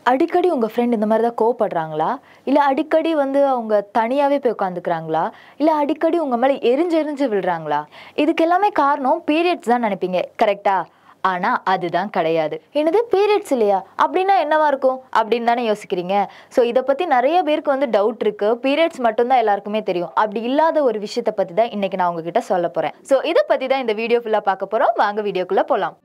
அடிக்கடி உங்கள் ஃப்ரெண்ட் இந்த மாதிரி தான் கோவப்படுறாங்களா இல்லை அடிக்கடி வந்து அவங்க தனியாகவே போய் உட்காந்துக்கிறாங்களா இல்லை அடிக்கடி உங்கள் மேலே எரிஞ்சு எரிஞ்சு விழுறாங்களா இதுக்கு எல்லாமே காரணம் பீரியட்ஸ் தான் நினைப்பீங்க கரெக்டா ஆனால் அதுதான் கிடையாது என்னது பீரியட்ஸ் இல்லையா அப்படின்னா என்னவா இருக்கும் அப்படின்னு தானே யோசிக்கிறீங்க ஸோ இதை பற்றி நிறைய பேருக்கு வந்து டவுட் இருக்கு பீரியட்ஸ் மட்டும்தான் எல்லாருக்குமே தெரியும் அப்படி இல்லாத ஒரு விஷயத்தை பற்றி தான் இன்னைக்கு நான் உங்ககிட்ட சொல்ல போகிறேன் ஸோ இதை பற்றி தான் இந்த வீடியோ ஃபுல்லாக பார்க்க போகிறோம் வாங்க வீடியோக்குள்ளே போகலாம்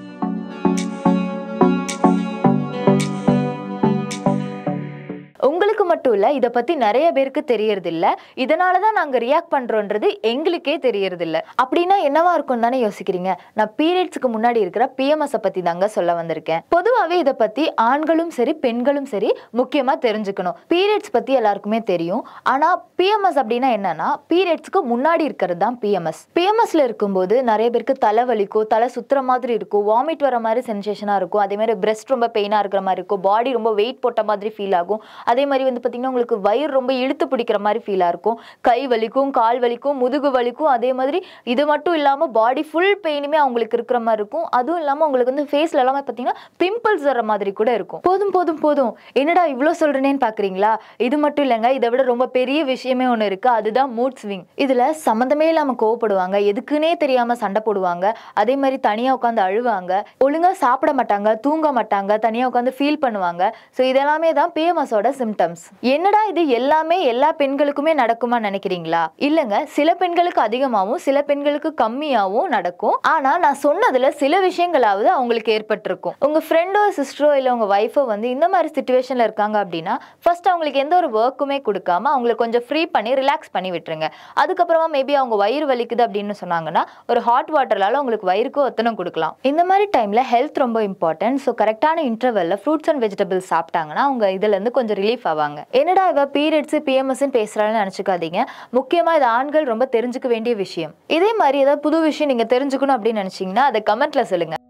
உங்களுக்கு மட்டும் இல்லை இதை பற்றி நிறைய பேருக்கு தெரியறதில்ல இதனால தான் நாங்கள் ரியாக்ட் பண்ணுறோன்றது எங்களுக்கே தெரியறதில்ல அப்படின்னா என்னவா இருக்கும் தானே யோசிக்கிறீங்க நான் பீரியட்ஸ்க்கு முன்னாடி இருக்கிற பிஎம்எஸை பற்றி தாங்க சொல்ல வந்திருக்கேன் பொதுவாகவே இதை பற்றி ஆண்களும் சரி பெண்களும் சரி முக்கியமாக தெரிஞ்சுக்கணும் பீரியட்ஸ் பற்றி எல்லாருக்குமே தெரியும் ஆனால் பிஎம்எஸ் அப்படின்னா என்னன்னா பீரியட்ஸ்க்கு முன்னாடி இருக்கிறது தான் பிஎம்எஸ் பிஎம்எஸ்ல இருக்கும்போது நிறைய பேருக்கு தலை வலிக்கும் தலை சுத்துற மாதிரி இருக்கும் வாமிட் வர மாதிரி சென்சேஷனாக இருக்கும் அதே மாதிரி பிரெஸ்ட் ரொம்ப பெயினாக இருக்கிற மாதிரி இருக்கும் பாடி ரொம்ப வெயிட் போட்ட மாதிரி ஃபீல் ஆகும் அதே மாதிரி வந்து பார்த்தீங்கன்னா உங்களுக்கு வயிறு ரொம்ப இழுத்து பிடிக்கிற மாதிரி ஃபீலாக இருக்கும் கை வலிக்கும் கால் வலிக்கும் முதுகு வலிக்கும் அதே மாதிரி இது மட்டும் இல்லாமல் பாடி ஃபுல் பெயினுமே அவங்களுக்கு இருக்கிற மாதிரி இருக்கும் அதுவும் இல்லாமல் உங்களுக்கு வந்து ஃபேஸில் எல்லாமே பார்த்தீங்கன்னா பிம்பிள்ஸ் வர மாதிரி கூட இருக்கும் போதும் போதும் போதும் என்னடா இவ்வளோ சொல்கிறேனேன்னு பார்க்குறீங்களா இது மட்டும் இல்லைங்க இதை விட ரொம்ப பெரிய விஷயமே ஒன்று இருக்குது அதுதான் மூட் ஸ்விங் இதில் சம்மந்தமே இல்லாமல் கோவப்படுவாங்க எதுக்குன்னே தெரியாமல் சண்டை போடுவாங்க அதே மாதிரி தனியாக உட்காந்து அழுவாங்க ஒழுங்காக சாப்பிட மாட்டாங்க தூங்க மாட்டாங்க தனியாக உட்காந்து ஃபீல் பண்ணுவாங்க ஸோ இதெல்லாமே தான் பிஎம்எஸோட சிம்டம்ஸ் என்னடா இது எல்லாமே எல்லா பெண்களுக்குமே நடக்குமா நினைக்கிறீங்களா இல்லைங்க சில பெண்களுக்கு அதிகமாகவும் சில பெண்களுக்கு கம்மியாகவும் நடக்கும் ஆனால் நான் சொன்னதுல சில விஷயங்களாவது அவங்களுக்கு ஏற்பட்டிருக்கும் உங்க ஃப்ரெண்டோ சிஸ்டரோ இல்லை உங்க ஒய்ஃபோ வந்து இந்த மாதிரி சுச்சுவேஷன்ல இருக்காங்க அப்படின்னா ஃபர்ஸ்ட் அவங்களுக்கு எந்த ஒரு ஒர்க்குமே கொடுக்காம அவங்களை கொஞ்சம் ஃப்ரீ பண்ணி ரிலாக்ஸ் பண்ணி விட்டுருங்க அதுக்கப்புறமா மேபி அவங்க வயிறு வலிக்குது அப்படின்னு சொன்னாங்கன்னா ஒரு ஹாட் வாட்டர்லால உங்களுக்கு வயிறுக்கு ஒத்தனம் கொடுக்கலாம் இந்த மாதிரி டைம்ல ஹெல்த் ரொம்ப இம்பார்ட்டன்ட் ஸோ கரெக்டான இன்டர்வெல்ல ஃப்ரூட்ஸ் அண்ட் வெஜிடபிள்ஸ் சாப்பிட்டாங்கன்னா அவங்க இதுல இருந்து கொஞ்சம் ரிலீஃப் ஆவாங்க என்னடா இவ பீரியட்ஸ் பிஎம்எஸ் பேசுறான்னு நினைச்சுக்காதீங்க முக்கியமா இது ஆண்கள் ரொம்ப தெரிஞ்சுக்க வேண்டிய விஷயம் இதே மாதிரி ஏதாவது புது விஷயம் நீங்க தெரிஞ்சுக்கணும் அப்படின்னு நினைச்சீங்கன்னா அதை கமெண்ட்ல சொல்லுங்க